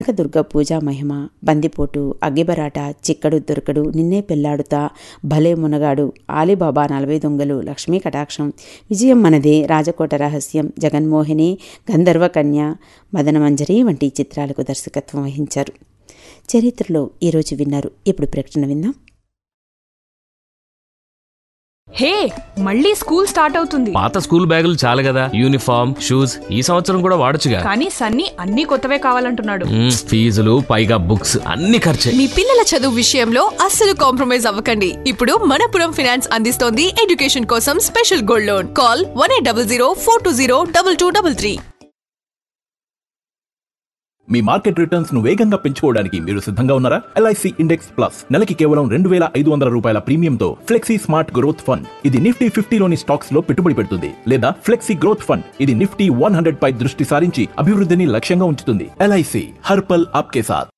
కనకదుర్గ పూజా మహిమ బందిపోటు అగ్గిబరాట చిక్కడు దొరకడు నిన్నే పెళ్లాడుతా భలే మునగాడు ఆలీబాబా నలభై దొంగలు లక్ష్మీ కటాక్షం విజయం మనదే రాజకోట రహస్యం జగన్మోహిని గంధర్వ కన్య మదనమంజరి వంటి చిత్రాలకు దర్శకత్వం వహించారు చరిత్రలో ఈరోజు విన్నారు ఇప్పుడు ప్రకటన విందాం హే మళ్ళీ స్కూల్ స్టార్ట్ అవుతుంది పాత స్కూల్ బ్యాగులు చాలు కదా యూనిఫామ్ షూస్ ఈ సంవత్సరం కూడా వాడొచ్చుగా కానీ సన్నీ అన్ని కొత్తవే కావాలంటున్నాడు మ్మ్, ఫీజులు పైగా బుక్స్ అన్ని ఖర్చే మీ పిల్లల చదువు విషయంలో అస్సలు కాంప్రమైజ్ అవ్వకండి ఇప్పుడు మనపురం ఫైనాన్స్ అందిస్తోంది ఎడ్యుకేషన్ కోసం special gold loan call one eight double zero four two zero double two double three మీ మార్కెట్ రిటర్న్స్ ను వేగంగా పెంచుకోవడానికి మీరు సిద్ధంగా ఉన్నారా ఎల్ఐసి ఇండెక్స్ ప్లస్ నెలకి కేవలం రెండు వేల ఐదు వందల రూపాయల ప్రీమియంతో ఫ్లెక్సీ స్మార్ట్ గ్రోత్ ఫండ్ ఇది నిఫ్టీ ఫిఫ్టీలోని స్టాక్స్ లో పెట్టుబడి పెడుతుంది లేదా ఫ్లెక్సీ గ్రోత్ ఫండ్ ఇది నిఫ్టీ వన్ హండ్రెడ్ పై దృష్టి సారించి అభివృద్ధిని లక్ష్యంగా ఉంచుతుంది ఎల్ఐసి హర్పల్ ఆప్కే సాత్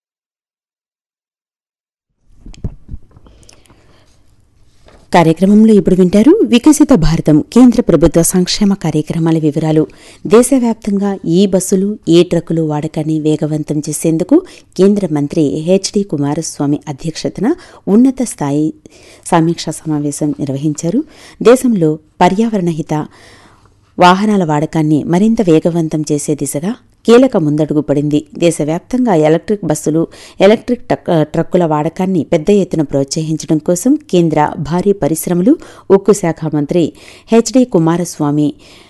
కార్యక్రమంలో ఇప్పుడు వింటారు వికసిత భారతం కేంద్ర ప్రభుత్వ సంక్షేమ కార్యక్రమాల వివరాలు దేశవ్యాప్తంగా ఈ బస్సులు ఈ ట్రక్కులు వాడకాన్ని వేగవంతం చేసేందుకు కేంద్ర మంత్రి హెచ్డి కుమారస్వామి అధ్యక్షతన ఉన్నత స్థాయి సమీక్షా సమావేశం నిర్వహించారు దేశంలో పర్యావరణ హిత వాహనాల వాడకాన్ని మరింత వేగవంతం చేసే దిశగా కీలక ముందడుగు పడింది దేశవ్యాప్తంగా ఎలక్ట్రిక్ బస్సులు ఎలక్ట్రిక్ టక్- ట్రక్కుల వాడకాన్ని పెద్ద ఎత్తున ప్రోత్సహించడం కోసం కేంద్ర భారీ పరిశ్రమలు ఉక్కు శాఖ మంత్రి హెచ్డి కుమారస్వామి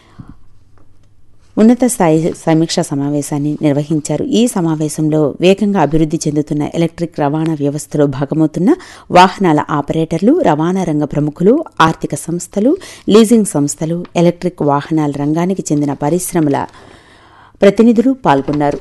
ఉన్నత స్థాయి సమీక్షా సమావేశాన్ని నిర్వహించారు ఈ సమావేశంలో వేగంగా అభివృద్ధి చెందుతున్న ఎలక్ట్రిక్ రవాణా వ్యవస్థలో భాగమవుతున్న వాహనాల ఆపరేటర్లు రవాణా రంగ ప్రముఖులు ఆర్థిక సంస్థలు లీజింగ్ సంస్థలు ఎలక్ట్రిక్ వాహనాల రంగానికి చెందిన పరిశ్రమల ప్రతినిధులు పాల్గొన్నారు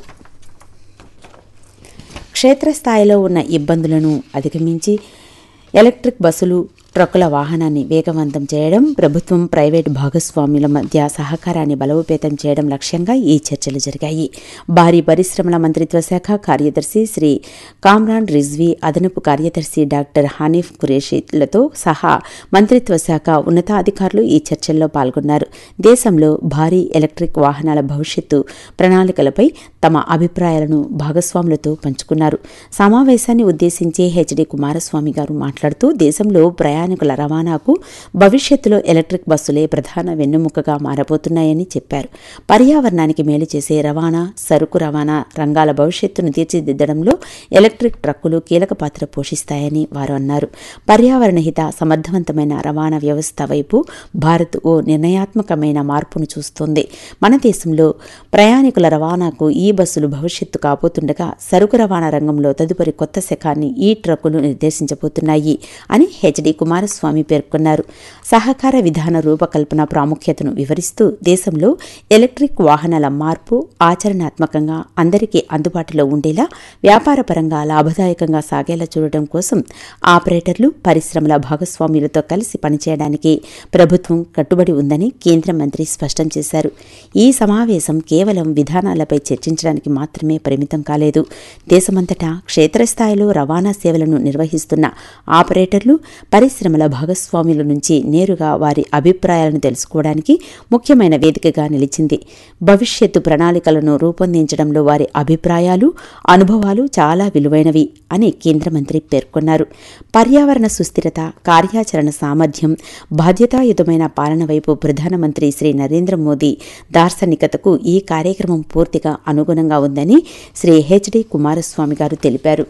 క్షేత్రస్థాయిలో ఉన్న ఇబ్బందులను అధిగమించి ఎలక్ట్రిక్ బస్సులు ట్రక్కుల వాహనాన్ని వేగవంతం చేయడం ప్రభుత్వం ప్రైవేటు భాగస్వాముల మధ్య సహకారాన్ని బలోపేతం చేయడం లక్ష్యంగా ఈ చర్చలు జరిగాయి భారీ పరిశ్రమల మంత్రిత్వ శాఖ కార్యదర్శి శ్రీ కామ్రాన్ రిజ్వీ అదనపు కార్యదర్శి డాక్టర్ హనీఫ్ ఖురేషీలతో సహా మంత్రిత్వ శాఖ ఉన్నతాధికారులు ఈ చర్చల్లో పాల్గొన్నారు దేశంలో భారీ ఎలక్ట్రిక్ వాహనాల భవిష్యత్తు ప్రణాళికలపై తమ అభిప్రాయాలను భాగస్వాములతో పంచుకున్నారు సమావేశాన్ని ఉద్దేశించి హెచ్డి కుమారస్వామి గారు మాట్లాడుతూ దేశంలో ప్రయాణికుల రవాణాకు భవిష్యత్తులో ఎలక్ట్రిక్ బస్సులే ప్రధాన వెన్నెముకగా మారబోతున్నాయని చెప్పారు పర్యావరణానికి మేలు చేసే రవాణా సరుకు రవాణా రంగాల భవిష్యత్తును తీర్చిదిద్దడంలో ఎలక్ట్రిక్ ట్రక్కులు కీలక పాత్ర పోషిస్తాయని వారు అన్నారు పర్యావరణ హిత సమర్థవంతమైన రవాణా వ్యవస్థ వైపు భారత్ ఓ నిర్ణయాత్మకమైన మార్పును చూస్తోంది మన దేశంలో ప్రయాణికుల రవాణాకు ఈ బస్సులు భవిష్యత్తు కాబోతుండగా సరుకు రవాణా రంగంలో తదుపరి కొత్త శకాన్ని ఈ ట్రక్కులు నిర్దేశించబోతున్నాయి అని హెచ్డి కుమారస్వామి పేర్కొన్నారు సహకార విధాన రూపకల్పన ప్రాముఖ్యతను వివరిస్తూ దేశంలో ఎలక్ట్రిక్ వాహనాల మార్పు ఆచరణాత్మకంగా అందరికీ అందుబాటులో ఉండేలా వ్యాపారపరంగా లాభదాయకంగా సాగేలా చూడటం కోసం ఆపరేటర్లు పరిశ్రమల భాగస్వాములతో కలిసి పనిచేయడానికి ప్రభుత్వం కట్టుబడి ఉందని కేంద్ర మంత్రి స్పష్టం చేశారు ఈ సమావేశం కేవలం విధానాలపై చర్చించడానికి మాత్రమే పరిమితం కాలేదు దేశమంతటా క్షేత్రస్థాయిలో రవాణా సేవలను నిర్వహిస్తున్న ఆపరేటర్లు పరిశ్రమల భాగస్వాముల నుంచి నేరుగా వారి అభిప్రాయాలను తెలుసుకోవడానికి ముఖ్యమైన వేదికగా నిలిచింది భవిష్యత్తు ప్రణాళికలను రూపొందించడంలో వారి అభిప్రాయాలు అనుభవాలు చాలా విలువైనవి అని కేంద్ర మంత్రి పేర్కొన్నారు పర్యావరణ సుస్థిరత కార్యాచరణ సామర్థ్యం బాధ్యతాయుతమైన పాలన వైపు ప్రధానమంత్రి శ్రీ నరేంద్ర మోదీ దార్శనికతకు ఈ కార్యక్రమం పూర్తిగా అనుగుణంగా ఉందని శ్రీ హెచ్డి కుమారస్వామి గారు తెలిపారు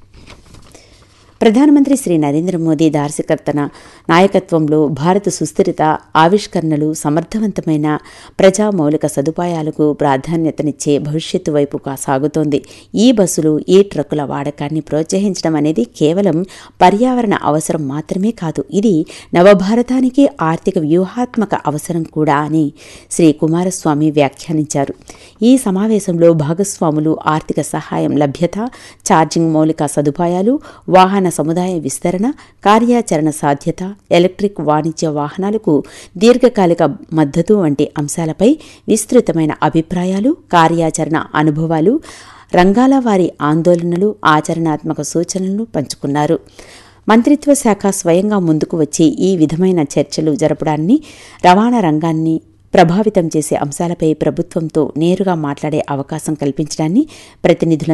ప్రధానమంత్రి శ్రీ నరేంద్ర మోదీ దార్శకర్తన నాయకత్వంలో భారత సుస్థిరత ఆవిష్కరణలు సమర్థవంతమైన ప్రజా మౌలిక సదుపాయాలకు ప్రాధాన్యతనిచ్చే భవిష్యత్తు వైపుగా సాగుతోంది ఈ బస్సులు ఈ ట్రక్కుల వాడకాన్ని ప్రోత్సహించడం అనేది కేవలం పర్యావరణ అవసరం మాత్రమే కాదు ఇది నవభారతానికి ఆర్థిక వ్యూహాత్మక అవసరం కూడా అని శ్రీ కుమారస్వామి వ్యాఖ్యానించారు ఈ సమావేశంలో భాగస్వాములు ఆర్థిక సహాయం లభ్యత ఛార్జింగ్ మౌలిక సదుపాయాలు వాహన సముదాయ విస్తరణ కార్యాచరణ సాధ్యత ఎలక్ట్రిక్ వాణిజ్య వాహనాలకు దీర్ఘకాలిక మద్దతు వంటి అంశాలపై విస్తృతమైన అభిప్రాయాలు కార్యాచరణ అనుభవాలు రంగాల వారి ఆందోళనలు ఆచరణాత్మక సూచనలను పంచుకున్నారు మంత్రిత్వ శాఖ స్వయంగా ముందుకు వచ్చి ఈ విధమైన చర్చలు జరపడాన్ని రవాణా రంగాన్ని ప్రభావితం చేసే అంశాలపై ప్రభుత్వంతో నేరుగా మాట్లాడే అవకాశం కల్పించడాన్ని ప్రతినిధుల